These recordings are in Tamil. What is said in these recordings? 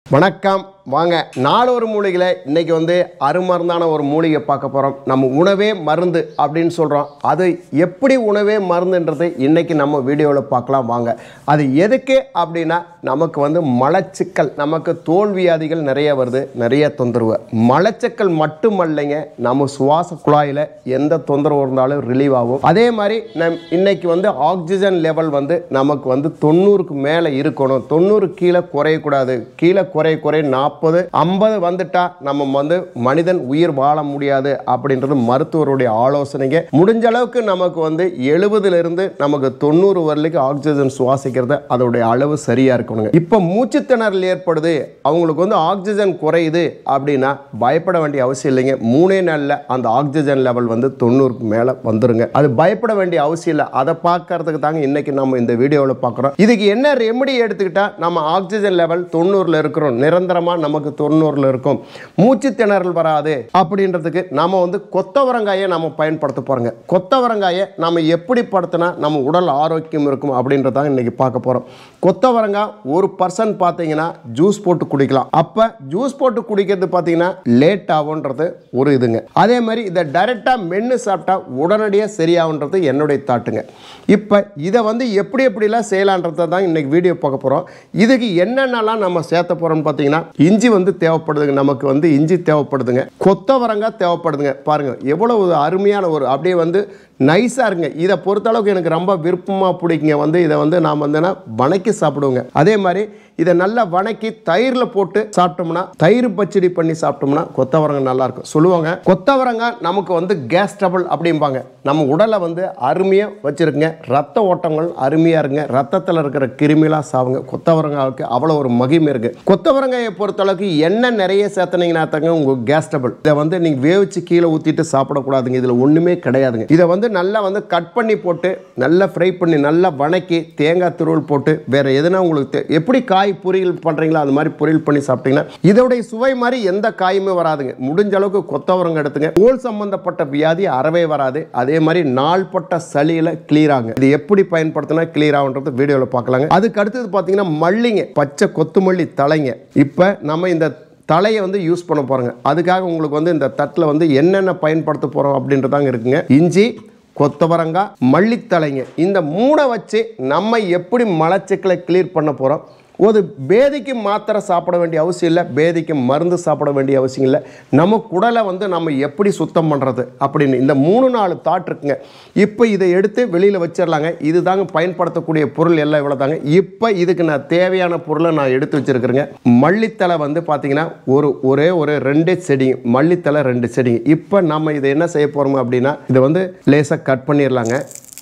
வணக்கம் வாங்க நாலொரு மூலிகையில் இன்னைக்கு வந்து அருமருந்தான ஒரு மூலிகை பார்க்க போகிறோம் நம்ம உணவே மருந்து அப்படின்னு சொல்கிறோம் அது எப்படி உணவே மருந்துன்றது இன்னைக்கு நம்ம வீடியோவில் பார்க்கலாம் வாங்க அது எதுக்கு அப்படின்னா நமக்கு வந்து மலச்சிக்கல் நமக்கு தோல் வியாதிகள் நிறைய வருது நிறைய தொந்தரவு மலச்சிக்கல் மட்டுமல்லைங்க நம்ம சுவாச குழாயில் எந்த தொந்தரவு இருந்தாலும் ரிலீவ் ஆகும் அதே மாதிரி நம் இன்னைக்கு வந்து ஆக்சிஜன் லெவல் வந்து நமக்கு வந்து தொண்ணூறுக்கு மேலே இருக்கணும் தொண்ணூறு கீழே குறையக்கூடாது கீழே குறைய குறைய நாற்பது ஐம்பது வந்துட்டா நம்ம வந்து மனிதன் உயிர் வாழ முடியாது அப்படின்றது மருத்துவருடைய ஆலோசனைங்க முடிஞ்ச அளவுக்கு நமக்கு வந்து எழுபதுல இருந்து நமக்கு தொண்ணூறு வரலைக்கு ஆக்சிஜன் சுவாசிக்கிறது அதோடைய அளவு சரியா இருக்கணுங்க இப்போ மூச்சுத்திணறல் ஏற்படுது அவங்களுக்கு வந்து ஆக்சிஜன் குறையுது அப்படின்னா பயப்பட வேண்டிய அவசியம் இல்லைங்க மூணே நாளில் அந்த ஆக்சிஜன் லெவல் வந்து தொண்ணூறுக்கு மேலே வந்துருங்க அது பயப்பட வேண்டிய அவசியம் இல்லை அதை பார்க்கறதுக்கு தாங்க இன்னைக்கு நம்ம இந்த வீடியோவில் பார்க்குறோம் இதுக்கு என்ன ரெமெடி எடுத்துக்கிட்டா நம்ம ஆக்சிஜன் லெவல் தொண்ணூறில் இருக்கிறோம் நிரந்தரமாக நமக்கு தொண்ணூறில் இருக்கும் மூச்சு திணறல் வராது அப்படின்றதுக்கு நம்ம வந்து கொத்தவரங்காயை நம்ம பயன்படுத்த போகிறோங்க கொத்தவரங்காயை நம்ம எப்படி படுத்தினா நம்ம உடல் ஆரோக்கியம் இருக்கும் அப்படின்றதாங்க இன்னைக்கு பார்க்க போகிறோம் கொத்தவரங்காய் ஒரு பர்சன்ட் பார்த்தீங்கன்னா ஜூஸ் போட்டு குடிக்கலாம் அப்போ ஜூஸ் போட்டு குடிக்கிறது பார்த்தீங்கன்னா லேட் ஆகுன்றது ஒரு இதுங்க அதே மாதிரி இதை டைரெக்டாக மென்று சாப்பிட்டா உடனடியாக சரியாகுன்றது என்னுடைய தாட்டுங்க இப்போ இதை வந்து எப்படி எப்படிலாம் செய்யலான்றதை தான் இன்னைக்கு வீடியோ பார்க்க போகிறோம் இதுக்கு என்னென்னலாம் நம்ம சேர்த்த போகிறோம்னு பார்த்தீங்கன்னா இஞ்சி வந்து தேவைப்படுதுங்க நமக்கு வந்து இஞ்சி தேவைப்படுதுங்க கொத்தவரங்காய் தேவைப்படுதுங்க பாருங்கள் எவ்வளோ ஒரு அருமையான ஒரு அப்படியே வந்து நைஸாக இருங்க இதை பொறுத்தளவுக்கு எனக்கு ரொம்ப விருப்பமாக பிடிக்குங்க வந்து இதை வந்து நாம் வந்துன்னா வணக்கி சாப்பிடுவோங்க அதே மாதிரி இதை நல்லா வணக்கி தயிரில் போட்டு சாப்பிட்டோம்னா தயிர் பச்சடி பண்ணி சாப்பிட்டோம்னா கொத்தவரங்காய் நல்லா இருக்கும் சொல்லுவாங்க கொத்தவரங்காய் நமக்கு வந்து கேஸ் ட்ரபிள் அப்படிம்பாங்க நம்ம உடலை வந்து அருமையாக வச்சுருக்குங்க ரத்த ஓட்டங்கள் அருமையாக இருங்க ரத்தத்தில் இருக்கிற கிருமிலாம் சாவுங்க கொத்தவரங்காய்க்கு அவ்வளோ ஒரு மகிமை இருக்குது கொத்தவரங்காயை பொறுத்தளவுக்கு எண்ணெய் நிறைய சேர்த்தனீங்கன்னா தாங்க உங்கள் கேஸ் ட்ரபிள் இதை வந்து நீங்கள் வேவிச்சு கீழே ஊற்றிட்டு சாப்பிடக்கூடாதுங்க இதில் ஒன்றுமே கிடையாதுங்க இதை வந்து நல்லா வந்து கட் பண்ணி போட்டு நல்லா ஃப்ரை பண்ணி நல்லா வணக்கி தேங்காய் துருவல் போட்டு வேற எதுனா உங்களுக்கு தே- எப்படி காய் பொரியல் பண்ணுறீங்களோ அது மாதிரி பொரியல் பண்ணி சாப்பிட்டீங்கன்னா இதோடைய சுவை மாதிரி எந்த காயுமே வராதுங்க முடிஞ்ச அளவுக்கு கொத்தவரங்க எடுத்துங்க தோல் சம்பந்தப்பட்ட வியாதி அறவே வராது அதே மாதிரி நாள்பட்ட சளியில் கிளியர் ஆகுங்க இது எப்படி பயன்படுத்தினா கிளியர் ஆகுன்றது வீடியோவில் பார்க்கலாங்க அதுக்கு அடுத்தது பார்த்தீங்கன்னா மல்லிங்க பச்சை கொத்துமல்லி தலைங்க இப்போ நம்ம இந்த தலையை வந்து யூஸ் பண்ண போகிறோங்க அதுக்காக உங்களுக்கு வந்து இந்த தட்டில் வந்து என்னென்ன பயன்படுத்த போகிறோம் அப்படின்றதாங்க இருக்குங்க இஞ்சி கொத்தவரங்காய் மல்லித்தலைங்க இந்த மூணை வச்சு நம்ம எப்படி மலச்சிக்கலை கிளியர் பண்ண போகிறோம் ஒரு பேதிக்கு மாத்திரை சாப்பிட வேண்டிய அவசியம் இல்லை பேதிக்கு மருந்து சாப்பிட வேண்டிய அவசியம் இல்லை நம்ம குடலை வந்து நம்ம எப்படி சுத்தம் பண்ணுறது அப்படின்னு இந்த மூணு நாலு தாட் இருக்குங்க இப்போ இதை எடுத்து வெளியில் வச்சிடலாங்க இது தாங்க பயன்படுத்தக்கூடிய பொருள் எல்லாம் இவ்வளோ தாங்க இப்போ இதுக்கு நான் தேவையான பொருளை நான் எடுத்து வச்சிருக்கிறேங்க மல்லித்தலை வந்து பார்த்தீங்கன்னா ஒரு ஒரே ஒரு ரெண்டே செடிங்க மல்லித்தலை ரெண்டு செடிங்க இப்போ நம்ம இதை என்ன செய்ய போகிறோம் அப்படின்னா இதை வந்து லேசாக கட் பண்ணிடலாங்க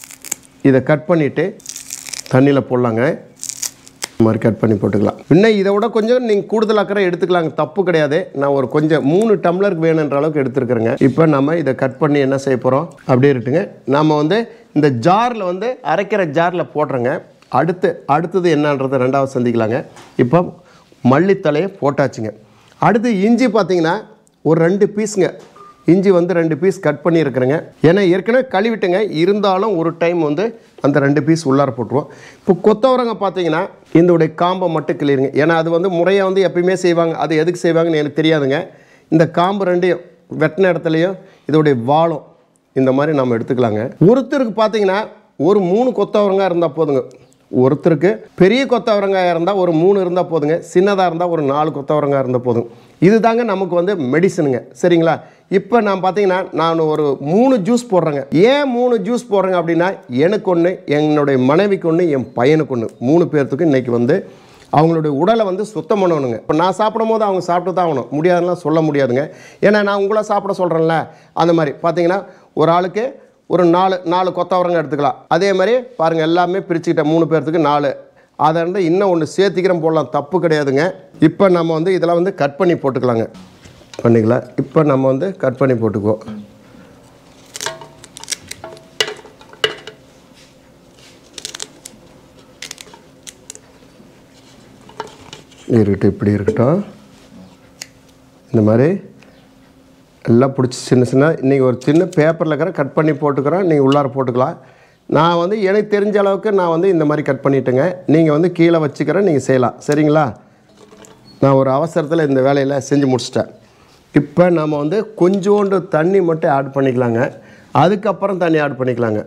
இதை கட் பண்ணிவிட்டு தண்ணியில் போடலாங்க இந்த மாதிரி கட் பண்ணி போட்டுக்கலாம் இன்னும் இதை விட கொஞ்சம் நீங்கள் கூடுதல் அக்கறை எடுத்துக்கலாங்க தப்பு கிடையாது நான் ஒரு கொஞ்சம் மூணு டம்ளருக்கு வேணுன்ற அளவுக்கு எடுத்துருக்குறேங்க இப்போ நம்ம இதை கட் பண்ணி என்ன செய்ய போகிறோம் அப்படியே இருக்குங்க நம்ம வந்து இந்த ஜாரில் வந்து அரைக்கிற ஜாரில் போடுறோங்க அடுத்து அடுத்தது என்னன்றது ரெண்டாவது சந்திக்கலாங்க இப்போ மல்லித்தலையை போட்டாச்சுங்க அடுத்து இஞ்சி பார்த்தீங்கன்னா ஒரு ரெண்டு பீஸுங்க இஞ்சி வந்து ரெண்டு பீஸ் கட் பண்ணியிருக்கிறேங்க ஏன்னா ஏற்கனவே கழுவிட்டுங்க இருந்தாலும் ஒரு டைம் வந்து அந்த ரெண்டு பீஸ் உள்ளார போட்டுருவோம் இப்போ கொத்தவரங்க பார்த்தீங்கன்னா இதோடைய காம்பை மட்டும் கிளிருங்க ஏன்னா அது வந்து முறையாக வந்து எப்பயுமே செய்வாங்க அது எதுக்கு செய்வாங்கன்னு எனக்கு தெரியாதுங்க இந்த காம்பு ரெண்டையும் வெட்டின இடத்துலையும் இதோடைய வாழும் இந்த மாதிரி நம்ம எடுத்துக்கலாங்க ஒருத்தருக்கு பார்த்தீங்கன்னா ஒரு மூணு கொத்தவரங்காய் இருந்தால் போதுங்க ஒருத்தருக்கு பெரிய கொத்தவரங்காய் இருந்தால் ஒரு மூணு இருந்தால் போதுங்க சின்னதாக இருந்தால் ஒரு நாலு கொத்தவரங்காய் இருந்தால் போதும் இது தாங்க நமக்கு வந்து மெடிசனுங்க சரிங்களா இப்போ நான் பார்த்தீங்கன்னா நான் ஒரு மூணு ஜூஸ் போடுறேங்க ஏன் மூணு ஜூஸ் போடுறேங்க அப்படின்னா எனக்கு ஒன்று என்னுடைய மனைவிக்கு ஒன்று என் பையனுக்கு ஒன்று மூணு பேர்த்துக்கு இன்றைக்கி வந்து அவங்களுடைய உடலை வந்து சுத்தம் பண்ணணுங்க இப்போ நான் சாப்பிடும் போது அவங்க சாப்பிட்டு தான் ஆகணும் முடியாதுலாம் சொல்ல முடியாதுங்க ஏன்னா நான் உங்களை சாப்பிட சொல்கிறேன்ல அந்த மாதிரி பார்த்தீங்கன்னா ஒரு ஆளுக்கு ஒரு நாலு நாலு கொத்தவரங்க எடுத்துக்கலாம் அதே மாதிரி பாருங்கள் எல்லாமே பிரிச்சுக்கிட்டேன் மூணு பேர்த்துக்கு நாலு அதை வந்து இன்னும் ஒன்று சேர்த்திக்கிறோம் போடலாம் தப்பு கிடையாதுங்க இப்போ நம்ம வந்து இதெல்லாம் வந்து கட் பண்ணி போட்டுக்கலாங்க பண்ணிக்கலாம் இப்போ நம்ம வந்து கட் பண்ணி போட்டுக்குவோம் இருக்கட்டும் இப்படி இருக்கட்டும் இந்த மாதிரி எல்லாம் பிடிச்சி சின்ன சின்ன இன்றைக்கி ஒரு சின்ன பேப்பரில் இருக்கிற கட் பண்ணி போட்டுக்கிறோம் நீங்கள் உள்ளார போட்டுக்கலாம் நான் வந்து எனக்கு தெரிஞ்ச அளவுக்கு நான் வந்து இந்த மாதிரி கட் பண்ணிட்டேங்க நீங்கள் வந்து கீழே வச்சுக்கிறேன் நீங்கள் செய்யலாம் சரிங்களா நான் ஒரு அவசரத்தில் இந்த வேலையில் செஞ்சு முடிச்சிட்டேன் இப்போ நம்ம வந்து கொஞ்சோண்டு தண்ணி மட்டும் ஆட் பண்ணிக்கலாங்க அதுக்கப்புறம் தண்ணி ஆட் பண்ணிக்கலாங்க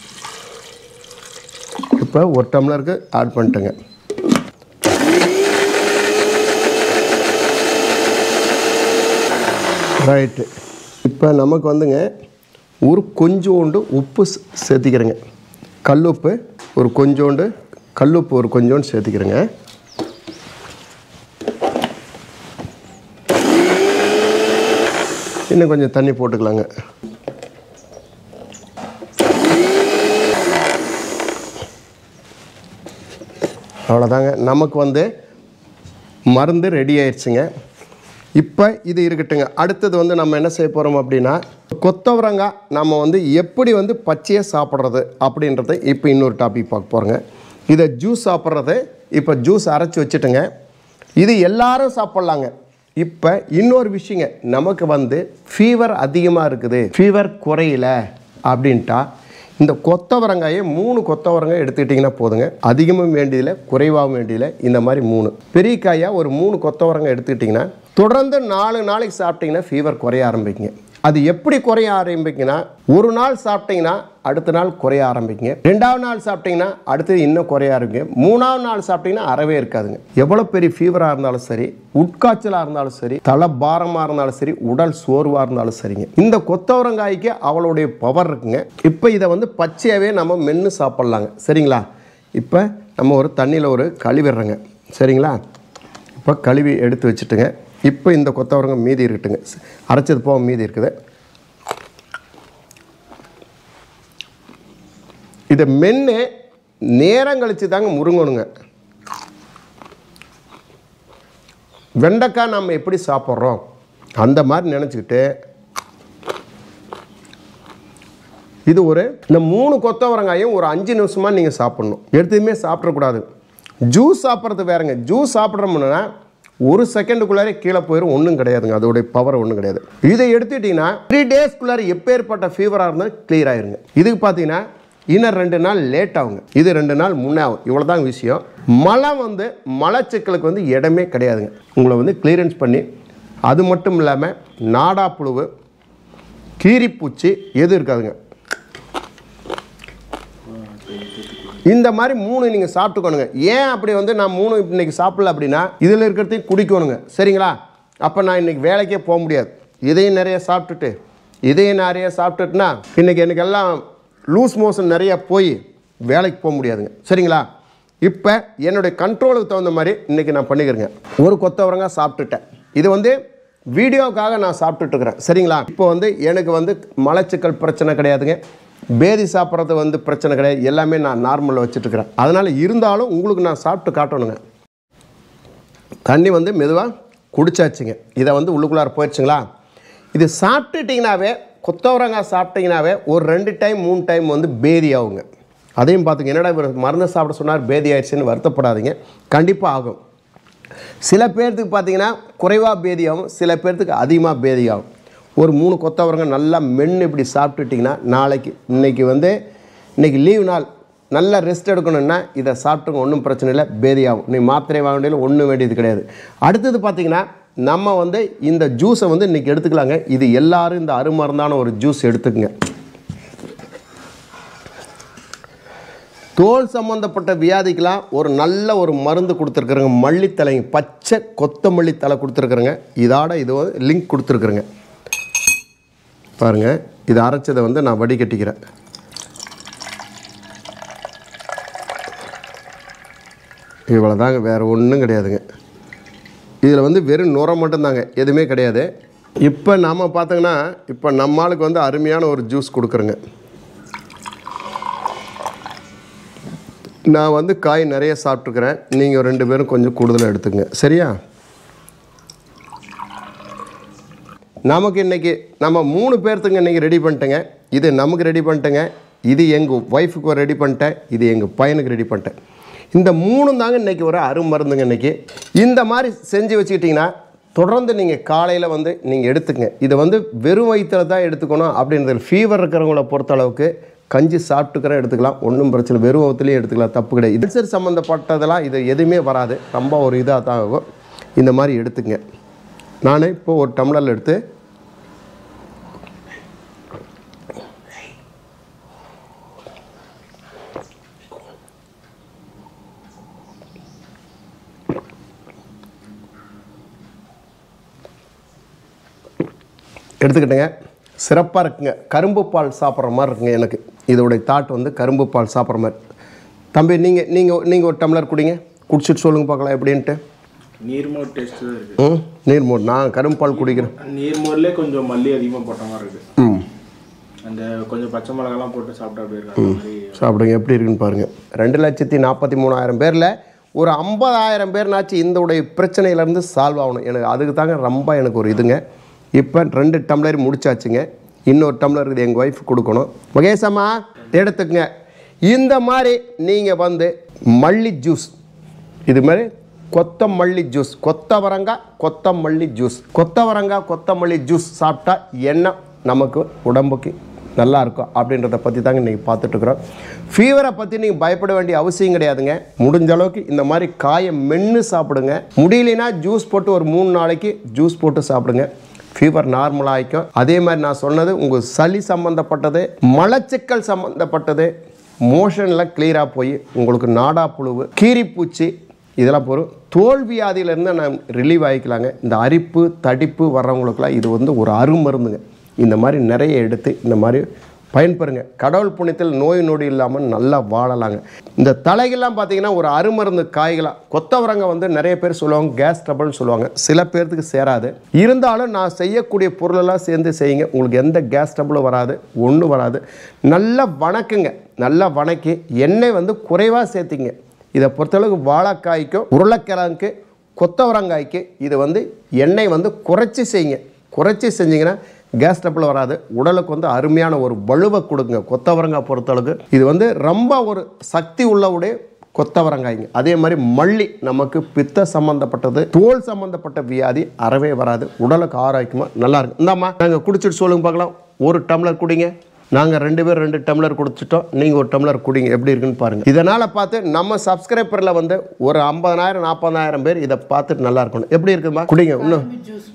இப்போ ஒரு டம்ளருக்கு ஆட் பண்ணிட்டேங்க ரைட்டு இப்போ நமக்கு வந்துங்க ஒரு கொஞ்சோண்டு உப்பு சே- சேர்த்திக்கிறேங்க கல்லுப்பு ஒரு கொஞ்சோண்டு கல்லுப்பு ஒரு கொஞ்சோண்டு சேர்த்திக்கிறேங்க இன்னும் கொஞ்சம் தண்ணி போட்டுக்கலாங்க அவ்வளோதாங்க நமக்கு வந்து மருந்து ரெடி ஆயிடுச்சுங்க இப்போ இது இருக்கட்டுங்க அடுத்தது வந்து நம்ம என்ன செய்ய போகிறோம் அப்படின்னா கொத்தவரங்காய் நம்ம வந்து எப்படி வந்து பச்சையாக சாப்பிட்றது அப்படின்றத இப்போ இன்னொரு டாபிக் பார்க்க போகிறோங்க இதை ஜூஸ் சாப்பிட்றது இப்போ ஜூஸ் அரைச்சி வச்சுட்டுங்க இது எல்லாரும் சாப்பிட்லாங்க இப்போ இன்னொரு விஷயங்க நமக்கு வந்து ஃபீவர் அதிகமாக இருக்குது ஃபீவர் குறையல அப்படின்ட்டா இந்த கொத்தவரங்காயை மூணு கொத்தவரங்காய் எடுத்துக்கிட்டிங்கன்னா போதுங்க அதிகமும் வேண்டியதில்லை குறைவாகவும் வேண்டியதில்லை இந்த மாதிரி மூணு பெரிய காயாக ஒரு மூணு கொத்தவரங்காய் எடுத்துக்கிட்டிங்கன்னா தொடர்ந்து நாலு நாளைக்கு சாப்பிட்டிங்கன்னா ஃபீவர் குறைய ஆரம்பிக்குங்க அது எப்படி குறைய ஆரம்பிக்குன்னா ஒரு நாள் சாப்பிட்டீங்கன்னா அடுத்த நாள் குறைய ஆரம்பிக்குங்க ரெண்டாவது நாள் சாப்பிட்டீங்கன்னா அடுத்தது இன்னும் குறைய ஆரம்பிக்கும் மூணாவது நாள் சாப்பிட்டீங்கன்னா அறவே இருக்காதுங்க எவ்வளோ பெரிய ஃபீவராக இருந்தாலும் சரி உட்காய்ச்சலாக இருந்தாலும் சரி தலை பாரமாக இருந்தாலும் சரி உடல் சோர்வாக இருந்தாலும் சரிங்க இந்த கொத்தவரங்காய்க்கு அவளுடைய பவர் இருக்குங்க இப்போ இதை வந்து பச்சையாகவே நம்ம மென்று சாப்பிட்லாங்க சரிங்களா இப்போ நம்ம ஒரு தண்ணியில் ஒரு கழுவிடுறோங்க சரிங்களா இப்போ கழுவி எடுத்து வச்சுட்டுங்க இப்போ இந்த கொத்தவரங்க மீதி இருக்கட்டுங்க அரைச்சது போக மீதி இருக்குது இதை மென்று நேரம் கழித்து தாங்க முருங்கணுங்க வெண்டைக்காய் நம்ம எப்படி சாப்பிட்றோம் அந்த மாதிரி நினச்சிக்கிட்டு இது ஒரு இந்த மூணு கொத்தவரங்காயும் ஒரு அஞ்சு நிமிஷமாக நீங்கள் சாப்பிட்ணும் எடுத்ததுமே சாப்பிடக்கூடாது ஜூஸ் சாப்பிட்றது வேறங்க ஜூஸ் சாப்பிட்றோம்னா ஒரு செகண்டுக்குள்ளாரே கீழே போயிடும் ஒன்றும் கிடையாதுங்க அதோடைய பவர் ஒன்றும் கிடையாது இதை எடுத்துக்கிட்டிங்கன்னா த்ரீ டேஸ்க்குள்ளார எப்பேற்பட்ட ஃபீவராக இருந்தாலும் கிளியர் ஆயிருங்க இதுக்கு பார்த்தீங்கன்னா இன்னும் ரெண்டு நாள் லேட் ஆகுங்க இது ரெண்டு நாள் முன்னே ஆகும் இவ்வளோதான் விஷயம் மழை வந்து மலச்சிக்கலுக்கு வந்து இடமே கிடையாதுங்க உங்களை வந்து கிளியரன்ஸ் பண்ணி அது மட்டும் இல்லாமல் நாடாப்புழுவு கீரிப்பூச்சி எது இருக்காதுங்க இந்த மாதிரி மூணு நீங்கள் சாப்பிட்டுக்கணுங்க ஏன் அப்படி வந்து நான் மூணு இன்னைக்கு சாப்பிடல அப்படின்னா இதில் இருக்கிறதையும் குடிக்கணுங்க சரிங்களா அப்போ நான் இன்னைக்கு வேலைக்கே போக முடியாது இதையும் நிறைய சாப்பிட்டுட்டு இதையும் நிறைய சாப்பிட்டுட்டுனா இன்னைக்கு எனக்கு எல்லாம் லூஸ் மோஷன் நிறைய போய் வேலைக்கு போக முடியாதுங்க சரிங்களா இப்போ என்னுடைய கண்ட்ரோலுக்கு தகுந்த மாதிரி இன்றைக்கி நான் பண்ணிக்கிறேங்க ஒரு கொத்தவரங்காய் சாப்பிட்டுட்டேன் இது வந்து வீடியோக்காக நான் சாப்பிட்டுட்டு இருக்கிறேன் சரிங்களா இப்போ வந்து எனக்கு வந்து மலச்சிக்கல் பிரச்சனை கிடையாதுங்க பேதி சாப்பிட்றது வந்து பிரச்சனை கிடையாது எல்லாமே நான் நார்மலில் வச்சுட்டுருக்கிறேன் அதனால் இருந்தாலும் உங்களுக்கு நான் சாப்பிட்டு காட்டணுங்க தண்ணி வந்து மெதுவாக குடிச்சாச்சுங்க இதை வந்து உள்ளுக்குள்ளார போயிடுச்சுங்களா இது சாப்பிட்டுட்டிங்கனாவே கொத்தவரங்காய் சாப்பிட்டீங்கனாவே ஒரு ரெண்டு டைம் மூணு டைம் வந்து பேதி ஆகுங்க அதையும் பார்த்துங்க என்னடா இவர் மருந்து சாப்பிட சொன்னார் பேதி ஆயிடுச்சுன்னு வருத்தப்படாதீங்க கண்டிப்பாக ஆகும் சில பேர்த்துக்கு பார்த்தீங்கன்னா குறைவாக பேதி ஆகும் சில பேர்த்துக்கு அதிகமாக பேதி ஆகும் ஒரு மூணு கொத்தவரங்க நல்லா மென்று இப்படி சாப்பிட்டுட்டிங்கன்னா நாளைக்கு இன்னைக்கு வந்து இன்னைக்கு லீவ் நாள் நல்லா ரெஸ்ட் எடுக்கணும்னா இதை சாப்பிட்டுங்க ஒன்றும் பிரச்சனை இல்லை பேதியாகும் நீ மாத்திரை வாங்க வேண்டியது ஒன்றும் வேண்டியது கிடையாது அடுத்தது பார்த்தீங்கன்னா நம்ம வந்து இந்த ஜூஸை வந்து இன்றைக்கி எடுத்துக்கலாங்க இது எல்லாரும் இந்த அருமருந்தான ஒரு ஜூஸ் எடுத்துக்கங்க தோல் சம்மந்தப்பட்ட வியாதிக்கெலாம் ஒரு நல்ல ஒரு மருந்து கொடுத்துருக்குறேங்க மல்லித்தலைங்க பச்சை கொத்தமல்லி தலை கொடுத்துருக்குறேங்க இதோட இது வந்து லிங்க் கொடுத்துருக்குறேங்க பாருங்கள் இது அரைச்சதை வந்து நான் வடிகட்டிக்கிறேன் இவ்வளோ தாங்க வேறு ஒன்றும் கிடையாதுங்க இதில் வந்து வெறும் நுரை மட்டும்தாங்க எதுவுமே கிடையாது இப்போ நாம் பார்த்தோங்கன்னா இப்போ நம்மளுக்கு வந்து அருமையான ஒரு ஜூஸ் கொடுக்குறேங்க நான் வந்து காய் நிறைய சாப்பிட்ருக்குறேன் நீங்கள் ரெண்டு பேரும் கொஞ்சம் கூடுதலாக எடுத்துங்க சரியா நமக்கு இன்றைக்கி நம்ம மூணு பேர்த்துக்கு இன்றைக்கி ரெடி பண்ணிட்டேங்க இது நமக்கு ரெடி பண்ணிட்டேங்க இது எங்கள் ஒய்ஃபுக்கு ரெடி பண்ணிட்டேன் இது எங்கள் பையனுக்கு ரெடி பண்ணிட்டேன் இந்த மூணும் தாங்க இன்றைக்கி ஒரு அருமருந்துங்க இன்றைக்கி இந்த மாதிரி செஞ்சு வச்சுக்கிட்டிங்கன்னா தொடர்ந்து நீங்கள் காலையில் வந்து நீங்கள் எடுத்துக்கங்க இதை வந்து வெறும் வயிற்றில் தான் எடுத்துக்கணும் அப்படின்றது ஃபீவர் இருக்கிறவங்கள பொறுத்தளவுக்கு கஞ்சி சாப்பிட்டுக்கிற எடுத்துக்கலாம் ஒன்றும் பிரச்சனை வெறும் வகுத்துலேயும் எடுத்துக்கலாம் தப்பு கிடையாது அல்சர் சம்மந்தப்பட்டதெல்லாம் இது எதுவுமே வராது ரொம்ப ஒரு இதாக தான் ஆகும் இந்த மாதிரி எடுத்துங்க நான் இப்போ ஒரு டம்ளரில் எடுத்து எடுத்துக்கிட்டேங்க சிறப்பாக இருக்குங்க கரும்பு பால் சாப்பிட்ற மாதிரி இருக்குங்க எனக்கு இதோடைய தாட் வந்து கரும்பு பால் சாப்பிட்ற மாதிரி தம்பி நீங்கள் நீங்கள் நீங்கள் ஒரு டம்ளர் குடிங்க குடிச்சிட்டு சொல்லுங்க பார்க்கலாம் எப்படின்ட்டு நீர்மோர் டேஸ்ட் தான் இருக்கு ம் நீர் மோர் நான் கரும்பு பால் குடிக்கிறேன் நீர்மோர்லேயே கொஞ்சம் மல்லி அதிகமாக போட்ட மாதிரி இருக்கு ம் அந்த கொஞ்சம் பச்சை மிளகாலாம் போட்டு சாப்பிட்டா அப்படி இருக்கு அந்த மாதிரி சாப்பிடுங்க எப்படி இருக்குன்னு பாருங்கள் ரெண்டு லட்சத்தி நாற்பத்தி மூணாயிரம் பேரில் ஒரு ஐம்பதாயிரம் பேர்னாச்சும் இந்த உடைய பிரச்சனையிலேருந்து சால்வ் ஆகணும் எனக்கு அதுக்கு தாங்க ரொம்ப எனக்கு ஒரு இதுங்க இப்போ ரெண்டு டம்ளர் முடிச்சாச்சுங்க இன்னொரு டம்ளர் இது எங்கள் ஒய்ஃப் கொடுக்கணும் மகேசம்மா எடுத்துக்கங்க இந்த மாதிரி நீங்கள் வந்து மல்லி ஜூஸ் இது மாதிரி கொத்தமல்லி ஜூஸ் கொத்தவரங்காய் கொத்தமல்லி ஜூஸ் கொத்தவரங்காய் கொத்தமல்லி ஜூஸ் சாப்பிட்டா என்ன நமக்கு உடம்புக்கு நல்லா இருக்கும் அப்படின்றத பற்றி தாங்க இன்றைக்கி பார்த்துட்ருக்குறோம் ஃபீவரை பற்றி நீங்கள் பயப்பட வேண்டிய அவசியம் கிடையாதுங்க முடிஞ்ச அளவுக்கு இந்த மாதிரி காயை மென்று சாப்பிடுங்க முடியலனா ஜூஸ் போட்டு ஒரு மூணு நாளைக்கு ஜூஸ் போட்டு சாப்பிடுங்க ஃபீவர் நார்மலாகிக்கும் அதே மாதிரி நான் சொன்னது உங்கள் சளி சம்மந்தப்பட்டது மலச்சிக்கல் சம்மந்தப்பட்டது மோஷனில் கிளியராக போய் உங்களுக்கு நாடா புழுவு கீரிப்பூச்சி இதெல்லாம் போகும் தோல்வியாதியிலேருந்து நான் ரிலீவ் ஆகிக்கலாங்க இந்த அரிப்பு தடிப்பு வர்றவங்களுக்குலாம் இது வந்து ஒரு அருமருந்துங்க இந்த மாதிரி நிறைய எடுத்து இந்த மாதிரி பயன்பெறுங்க கடவுள் புண்ணியத்தில் நோய் நொடி இல்லாமல் நல்லா வாழலாங்க இந்த தலைகள்லாம் பார்த்தீங்கன்னா ஒரு அருமருந்து காய்களாக கொத்தவரங்க வந்து நிறைய பேர் சொல்லுவாங்க கேஸ் ட்ரபிள்னு சொல்லுவாங்க சில பேர்த்துக்கு சேராது இருந்தாலும் நான் செய்யக்கூடிய பொருளெல்லாம் சேர்ந்து செய்யுங்க உங்களுக்கு எந்த கேஸ் ட்ரபிளும் வராது ஒன்றும் வராது நல்லா வணக்குங்க நல்லா வணக்கி எண்ணெய் வந்து குறைவாக சேர்த்திங்க இதை பொறுத்தளவுக்கு வாழைக்காய்க்கும் உருளைக்கிழங்குக்கு கொத்தவரங்காய்க்கு இது வந்து எண்ணெய் வந்து குறைச்சி செய்யுங்க குறைச்சி செஞ்சீங்கன்னா கேஸ் ட்ரபிள் வராது உடலுக்கு வந்து அருமையான ஒரு வலுவை கொடுங்க கொத்தவரங்காய் பொறுத்தளவுக்கு இது வந்து ரொம்ப ஒரு சக்தி உள்ளவுடைய கொத்தவரங்காய்ங்க அதே மாதிரி மல்லி நமக்கு பித்த சம்மந்தப்பட்டது தோல் சம்மந்தப்பட்ட வியாதி அறவே வராது உடலுக்கு ஆரோக்கியமாக நல்லா இருக்கும் இந்தாம்மா நாங்கள் குடிச்சிட்டு சொல்லுங்க பார்க்கலாம் ஒரு டம்ளர் குடிங்க நாங்கள் ரெண்டு பேர் ரெண்டு டம்ளர் குடிச்சிட்டோம் நீங்கள் ஒரு டம்ளர் குடிங்க எப்படி இருக்குன்னு பாருங்கள் இதனால் பார்த்து நம்ம சப்ஸ்கிரைபரில் வந்து ஒரு ஐம்பதனாயிரம் நாற்பதாயிரம் பேர் இதை பார்த்துட்டு நல்லா இருக்கணும் எப்படி இருக்குதுமா குடிங்க இன்னும்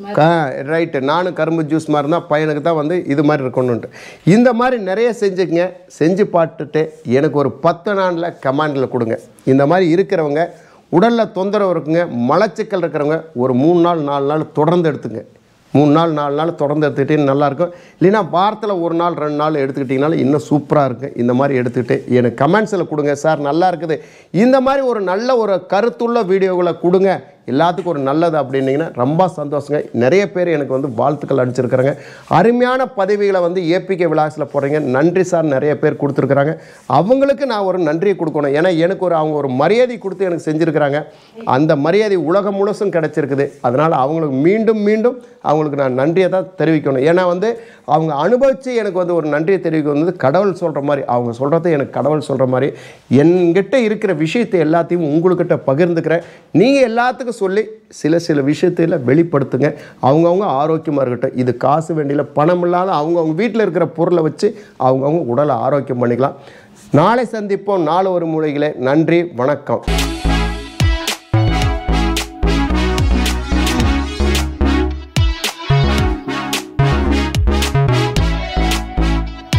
ரைட்டு நானும் கரும்பு ஜூஸ் மாதிரி இருந்தால் பையனுக்கு தான் வந்து இது மாதிரி இருக்கணுன்ட்டு இந்த மாதிரி நிறைய செஞ்சுக்கங்க செஞ்சு பார்த்துட்டு எனக்கு ஒரு பத்து நாளில் கமாண்டில் கொடுங்க இந்த மாதிரி இருக்கிறவங்க உடலில் தொந்தரவு இருக்குங்க மலச்சிக்கல் இருக்கிறவங்க ஒரு மூணு நாள் நாலு நாள் தொடர்ந்து எடுத்துங்க மூணு நாள் நாலு நாள் தொடர்ந்து எடுத்துக்கிட்டே நல்லாயிருக்கும் இல்லைன்னா வாரத்தில் ஒரு நாள் ரெண்டு நாள் எடுத்துக்கிட்டிங்கனாலும் இன்னும் சூப்பராக இருக்குது இந்த மாதிரி எடுத்துக்கிட்டு எனக்கு கமெண்ட்ஸில் கொடுங்க சார் நல்லா இருக்குது இந்த மாதிரி ஒரு நல்ல ஒரு கருத்துள்ள வீடியோகளை கொடுங்க எல்லாத்துக்கும் ஒரு நல்லது அப்படின்னீங்கன்னா ரொம்ப சந்தோஷங்க நிறைய பேர் எனக்கு வந்து வாழ்த்துக்கள் அடிச்சிருக்கிறாங்க அருமையான பதவிகளை வந்து ஏபிகே விலாஸில் போடுறீங்க நன்றி சார் நிறைய பேர் கொடுத்துருக்குறாங்க அவங்களுக்கு நான் ஒரு நன்றியை கொடுக்கணும் ஏன்னா எனக்கு ஒரு அவங்க ஒரு மரியாதை கொடுத்து எனக்கு செஞ்சுருக்கிறாங்க அந்த மரியாதை உலகம் முழுசும் கிடைச்சிருக்குது அதனால் அவங்களுக்கு மீண்டும் மீண்டும் அவங்களுக்கு நான் நன்றியை தான் தெரிவிக்கணும் ஏன்னா வந்து அவங்க அனுபவித்து எனக்கு வந்து ஒரு நன்றியை தெரிவிக்க வந்து கடவுள் சொல்கிற மாதிரி அவங்க சொல்கிறத எனக்கு கடவுள் சொல்கிற மாதிரி என்கிட்ட இருக்கிற விஷயத்தை எல்லாத்தையும் உங்கள்கிட்ட பகிர்ந்துக்கிறேன் நீங்கள் எல்லாத்துக்கும் சொல்லி சில சில விஷயத்தில் வெளிப்படுத்துங்க அவங்கவுங்க ஆரோக்கியமாக இருக்கட்டும் இது காசு வேண்டியில் பணம் இல்லாத அவங்கவுங்க வீட்டில் இருக்கிற பொருளை வச்சு அவங்கவுங்க உடலை ஆரோக்கியம் பண்ணிக்கலாம் நாளை சந்திப்போம் நாலு ஒரு மூலைகளே நன்றி வணக்கம்